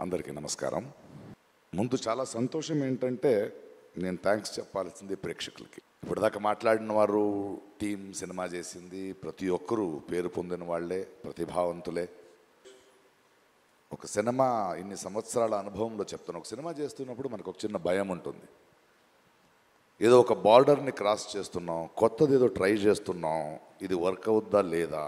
అందరికీ నమస్కారం ముందు చాలా సంతోషం ఏంటంటే నేను థ్యాంక్స్ చెప్పాల్సింది ప్రేక్షకులకి ఇప్పటిదాకా మాట్లాడిన వారు టీం సినిమా చేసింది ప్రతి ఒక్కరూ పేరు పొందిన వాళ్ళే ప్రతిభావంతులే ఒక సినిమా ఇన్ని సంవత్సరాల అనుభవంలో చెప్తాను ఒక సినిమా చేస్తున్నప్పుడు మనకు ఒక చిన్న భయం ఉంటుంది ఏదో ఒక బార్డర్ని క్రాస్ చేస్తున్నాం కొత్తది ఏదో ట్రై చేస్తున్నాం ఇది వర్క్ అవుద్దా లేదా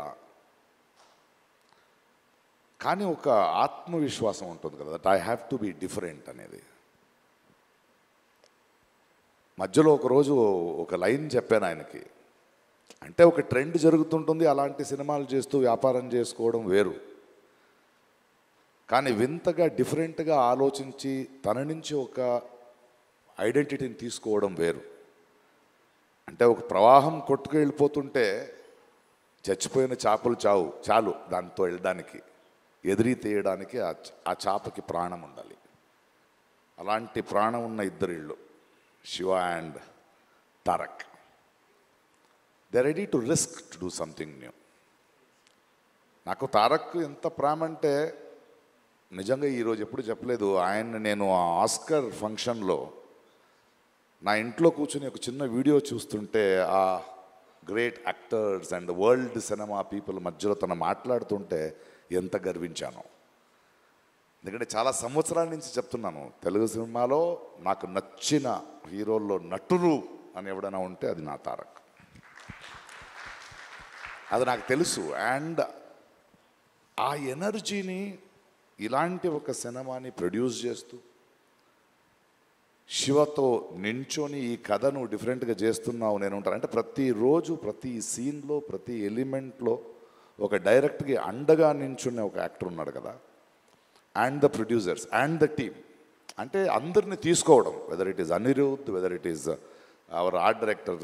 కానీ ఒక ఆత్మవిశ్వాసం ఉంటుంది కదా that I have to be different అనేది మధ్యలో ఒకరోజు ఒక లైన్ చెప్పాను ఆయనకి అంటే ఒక ట్రెండ్ జరుగుతుంటుంది అలాంటి సినిమాలు చేస్తూ వ్యాపారం చేసుకోవడం వేరు కానీ వింతగా డిఫరెంట్గా ఆలోచించి తన నుంచి ఒక ఐడెంటిటీని తీసుకోవడం వేరు అంటే ఒక ప్రవాహం కొట్టుకు వెళ్ళిపోతుంటే చచ్చిపోయిన చేపలు చావు చాలు దాంతో వెళ్ళడానికి ఎదిరి తీయడానికి ఆ చ- ఆ చేపకి ప్రాణం ఉండాలి అలాంటి ప్రాణం ఉన్న ఇద్దరు ఇళ్ళు Shiva and Tarak they ready to risk to do something new నాకు తారక్ ఎంత ప్రేమ అంటే నిజంగా ఈరోజు ఎప్పుడు చెప్పలేదు ఆయన నేను ఆ ఆస్కర్ ఫంక్షన్లో నా ఇంట్లో కూర్చుని ఒక చిన్న వీడియో చూస్తుంటే ఆ great actors and world cinema people మధ్యలో తను మాట్లాడుతుంటే ఎంత గర్వించాను ఎందుకంటే చాలా సంవత్సరాల నుంచి చెప్తున్నాను తెలుగు సినిమాలో నాకు నచ్చిన హీరోల్లో నటులు అని ఎవడైనా ఉంటే అది నా తారక్ అది నాకు తెలుసు అండ్ ఆ ఎనర్జీని ఇలాంటి ఒక సినిమాని ప్రొడ్యూస్ చేస్తూ శివతో నించొని ఈ కథను డిఫరెంట్గా చేస్తున్నావు నేను ఉంటాను అంటే ప్రతిరోజు ప్రతి సీన్లో ప్రతి ఎలిమెంట్లో ఒక డైరెక్ట్కి అండగా నించున్న ఒక యాక్టర్ ఉన్నాడు కదా and the producers and the team అంటే అందరిని తీసుకోవడం whether it is Anirudh whether it is our art director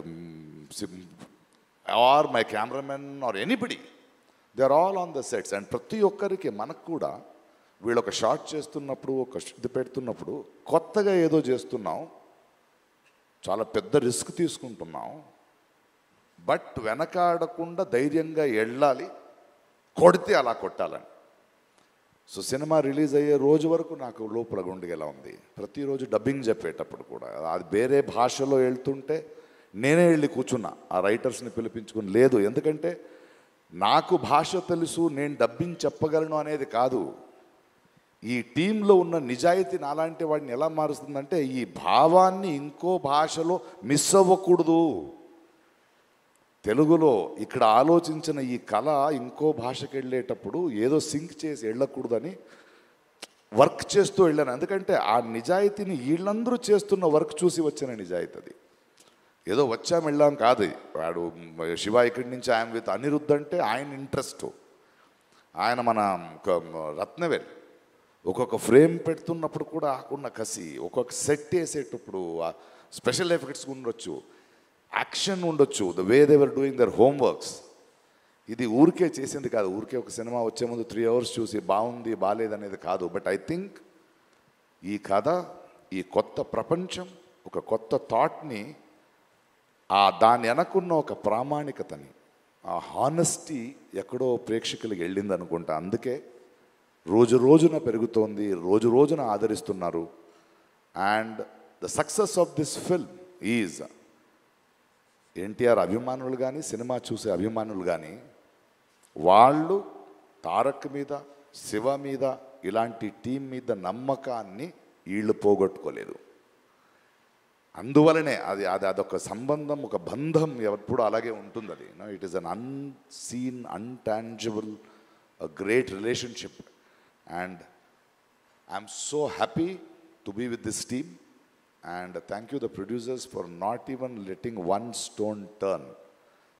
or my cameraman or anybody they are all on the sets and ప్రతి ఒక్కరికి మనకు కూడా వీళ్ళు ఒక షార్ట్ చేస్తున్నప్పుడు ఒక ఇది పెడుతున్నప్పుడు కొత్తగా ఏదో చేస్తున్నాం చాలా పెద్ద రిస్క్ తీసుకుంటున్నాం బట్ వెనకాడకుండా ధైర్యంగా వెళ్ళాలి కొడితే అలా కొట్టాలని సో సినిమా రిలీజ్ అయ్యే రోజు వరకు నాకు లోపల గుండెగా ఉంది ప్రతిరోజు డబ్బింగ్ చెప్పేటప్పుడు కూడా అది వేరే భాషలో వెళ్తుంటే నేనే వెళ్ళి కూర్చున్నా ఆ రైటర్స్ని పిలిపించుకుని లేదు ఎందుకంటే నాకు భాష తెలుసు నేను డబ్బింగ్ చెప్పగలను అనేది కాదు ఈ టీంలో ఉన్న నిజాయితీ నాలాంటి వాడిని ఎలా మారుస్తుందంటే ఈ భావాన్ని ఇంకో భాషలో మిస్ అవ్వకూడదు తెలుగులో ఇక్కడ ఆలోచించిన ఈ కళ ఇంకో భాషకి వెళ్ళేటప్పుడు ఏదో సింక్ చేసి వెళ్ళకూడదని వర్క్ చేస్తూ వెళ్ళాను ఎందుకంటే ఆ నిజాయితీని వీళ్ళందరూ చేస్తున్న వర్క్ చూసి వచ్చిన నిజాయితీ అది ఏదో వచ్చాం వెళ్ళాం కాదు వాడు శివ ఇక్కడి నుంచి ఆయన విత్ అనిరుద్ధ్ అంటే ఆయన ఇంట్రెస్ట్ ఆయన మన ఒక రత్నవేల్ ఒక్కొక్క ఫ్రేమ్ పెడుతున్నప్పుడు కూడా ఆకున్న కసి ఒక్కొక్క సెట్ వేసేటప్పుడు స్పెషల్ ఎఫెక్ట్స్ ఉండొచ్చు యాక్షన్ ఉండొచ్చు the way they're doing their homeworks ఇది ఊరికే చేసింది కాదు ఊరికే ఒక సినిమా వచ్చే ముందు త్రీ అవర్స్ చూసి బాగుంది బాగాలేదనేది కాదు బట్ ఐ థింక్ ఈ కథ ఈ కొత్త ప్రపంచం ఒక కొత్త థాట్ని ఆ దాని వెనకున్న ఒక ప్రామాణికతని ఆ హానెస్టీ ఎక్కడో ప్రేక్షకులకు వెళ్ళింది అనుకుంటా అందుకే రోజు రోజున పెరుగుతోంది రోజు రోజున ఆదరిస్తున్నారు and the success of this film is NTR అభిమానులు కానీ సినిమా చూసే అభిమానులు కానీ వాళ్ళు తారక్ మీద శివ మీద ఇలాంటి టీం మీద నమ్మకాన్ని వీళ్ళు పోగొట్టుకోలేదు అందువలనే అది అది అదొక సంబంధం ఒక బంధం ఎప్పుడు అలాగే ఉంటుంది అది it is un unseen untangible great relationship and I'm so happy to be with this team and thank you the producers for not even letting one stone turn